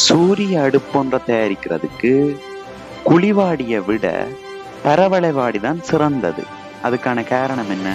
சூரிய அடுப்பொன்றை தயாரிக்கிறதுக்கு குழிவாடியை விட பரவளைவாடி தான் சிறந்தது அதுக்கான காரணம் என்ன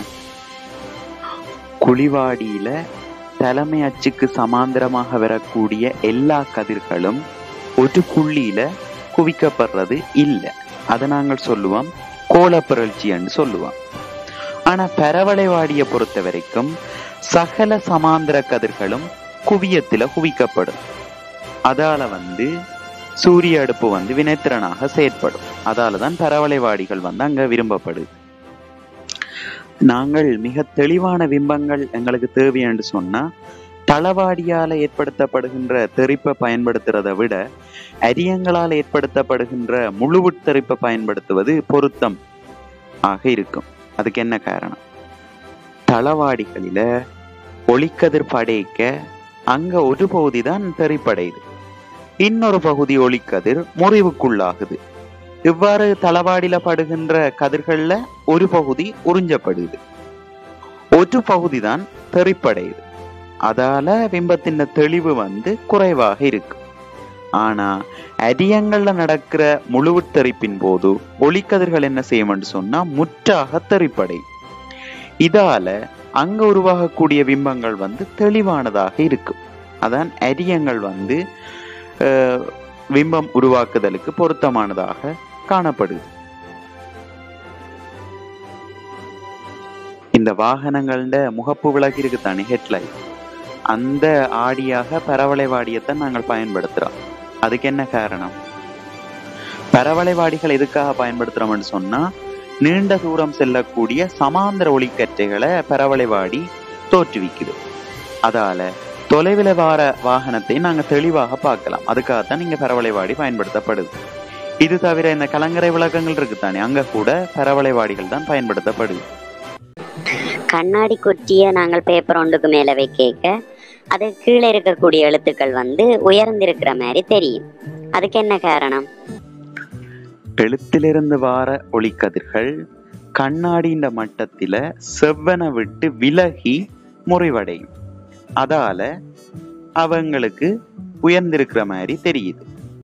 குழிவாடியில தலைமை அச்சுக்கு சமாந்தரமாக வரக்கூடிய எல்லா கதிர்களும் ஒரு குழியில குவிக்கப்படுறது இல்லை அதை நாங்கள் சொல்லுவோம் கோலப்பிறழ்ச்சின்னு சொல்லுவோம் ஆனா பரவளைவாடியை பொறுத்த வரைக்கும் சகல சமாந்திர கதிர்களும் குவியத்துல குவிக்கப்படும் அதால வந்து சூரிய அடுப்பு வந்து வினைத்திறனாக செயற்படும் அதால தான் பரவளைவாடிகள் வந்து அங்க விரும்பப்படுது நாங்கள் மிக தெளிவான பிம்பங்கள் எங்களுக்கு தேவை என்று சொன்னா தளவாடியால ஏற்படுத்தப்படுகின்ற தெறிப்பை பயன்படுத்துறதை விட அரியங்களால் ஏற்படுத்தப்படுகின்ற முழுவுட்தெறிப்பை பயன்படுத்துவது பொருத்தம் ஆக இருக்கும் அதுக்கு என்ன காரணம் தளவாடிகளில ஒளிக்கதிர் படைக்க அங்க ஒரு பகுதி தான் தெறிப்படையுது இன்னொரு பகுதி ஒளிக்கதிர் முறிவுக்குள்ளாகுது இவ்வாறு தளவாடியில படுகின்ற கதிர்கள்ல ஒரு பகுதி உறிஞ்சப்படுது ஒரு பகுதி தான் தெறிப்படையுது அதால பிம்பத்தின் தெளிவு வந்து குறைவாக இருக்கு ஆனா அரியங்கள்ல நடக்கிற முழுவுத்தெறிப்பின் போது ஒளிக்கதிர்கள் என்ன செய்யும்னு சொன்னா முற்றாக தெறிப்படை இதால அங்க உருவாகக்கூடிய பிம்பங்கள் வந்து தெளிவானதாக இருக்கும் அதான் அரியங்கள் வந்து அஹ், பிம்பம் உருவாக்குதலுக்கு பொருத்தமானதாக காணப்படுது இந்த வாகனங்களோட முகப்பு விளக்கு இருக்குதானே ஹெட்லைட் அந்த ஆடியாக பரவளைவாடியத்தை நாங்கள் பயன்படுத்துறோம் அதுக்கு என்ன காரணம் பரவளைவாடிகள் எதுக்காக பயன்படுத்துறோம்னு சொன்னா நீண்ட தூரம் செல்லக்கூடிய சமாந்தர ஒளிக்கற்றைகளை பரவளைவாடி தோற்றுவிக்குது அதால தொலைவில் வார வாகனத்தை நாங்க தெளிவாக பார்க்கலாம் அதுக்காகத்தான் இங்க பரவளைவாடி பயன்படுத்தப்படுது இது தவிர இந்த கலங்கரை விளக்கங்கள் இருக்குதானே அங்க கூட பரவளைவாடிகள் தான் பயன்படுத்தப்படுது கண்ணாடி கொட்டிய நாங்கள் பேப்பர் ஒன்றுக்கு மேல வைக்க அது கீழே இருக்கக்கூடிய எழுத்துக்கள் வந்து உயர்ந்திருக்கிற மாதிரி தெரியும் அதுக்கு என்ன காரணம் எழுத்திலிருந்து வார ஒளிக்கதிர்கள் கண்ணாடியின் மட்டத்தில செவ்வன விட்டு விலகி முறிவடையும் அதால அவங்களுக்கு உயர்ந்திருக்கிற மாதிரி தெரியுது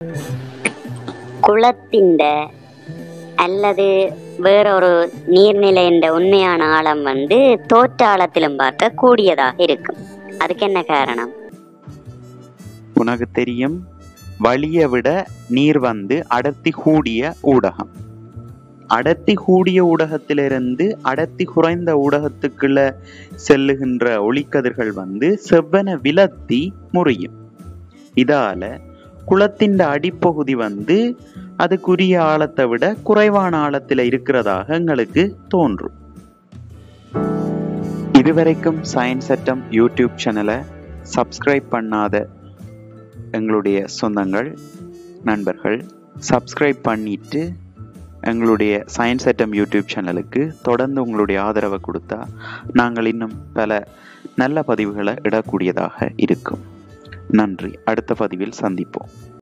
குளத்தின் அல்லது வேறொரு நீர்நிலையின் உண்மையான ஆழம் வந்து தோற்ற ஆழத்திலும் பார்க்க கூடியதாக இருக்கும் அதுக்கு என்ன காரணம் உனக்கு தெரியும் வழியை விட நீர் வந்து அடர்த்தி கூடிய ஊடகம் அடர்த்தி கூடிய ஊடகத்திலிருந்து அடர்த்தி குறைந்த ஊடகத்துக்குள்ள செல்லுகின்ற ஒளிக்கதிர்கள் வந்து செவ்வன விலத்தி முறியும் இதால குளத்தின் அடிப்பகுதி வந்து அதுக்குரிய ஆழத்தை விட குறைவான ஆழத்துல இருக்கிறதாக எங்களுக்கு தோன்றும் இதுவரைக்கும் சயின்ஸ் சட்டம் யூடியூப் சேனலை சப்ஸ்கிரைப் பண்ணாத எங்களுடைய சொந்தங்கள் நண்பர்கள் சப்ஸ்கிரைப் பண்ணிட்டு எங்களுடைய சயின்ஸ் ஐட்டம் யூடியூப் சேனலுக்கு தொடர்ந்து உங்களுடைய ஆதரவை கொடுத்தா நாங்கள் இன்னும் பல நல்ல பதிவுகளை இடக்கூடியதாக இருக்கும் நன்றி அடுத்த பதிவில் சந்திப்போம்